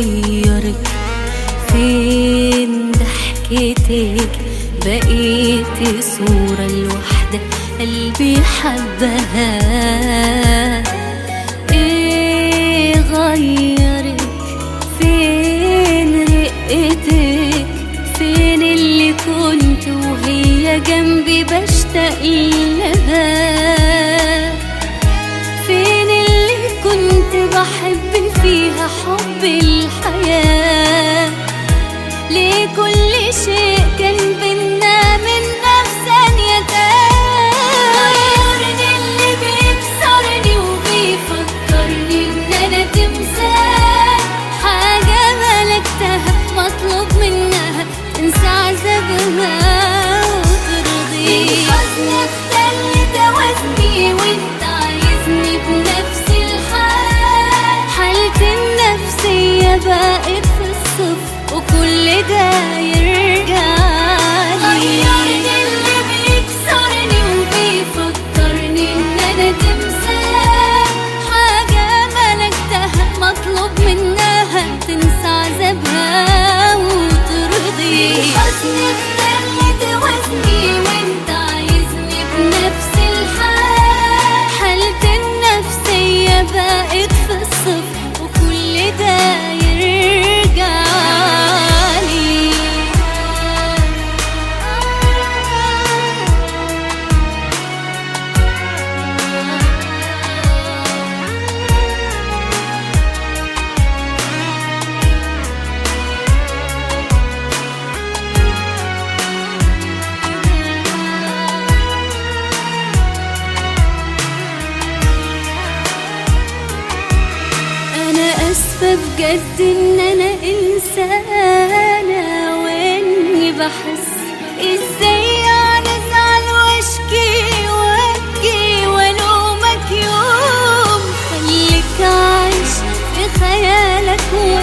غيرك فين ضحكتك بقيتي صورة الوحدة قلبي حبها ايه غيرك فين رقتك فين اللي كنت وهي جنبي بشتاق لها فين اللي كنت بحب فيها حب الحياة ليه كل شيء كان بينا من نفس ثانية غيرني اللي بيكسرني وبيفكرني ان انا تمثال حاجة ملكتها مطلوب منها تنسى عذابها وترضي حزن اختلت وزني وانت عايزني بنفس الحال حالتي النفسية بقت في الصفر وكل ده يرجع غيرني اللي بيكسرني وبيفكرني ان انا تمثال حاجة ملكتها مطلوب منها تنسى عذابها وترضي حزن اختلت وزني وانت عايزني بنفس الحال حالتي النفسية بقت في الصفر وكل ده يرجع لي انا اسفة بجد ان انا انسانة واني بحس ازاي يعني ازعل واشكي وابكي والومك يوم خليك عايش في خيالك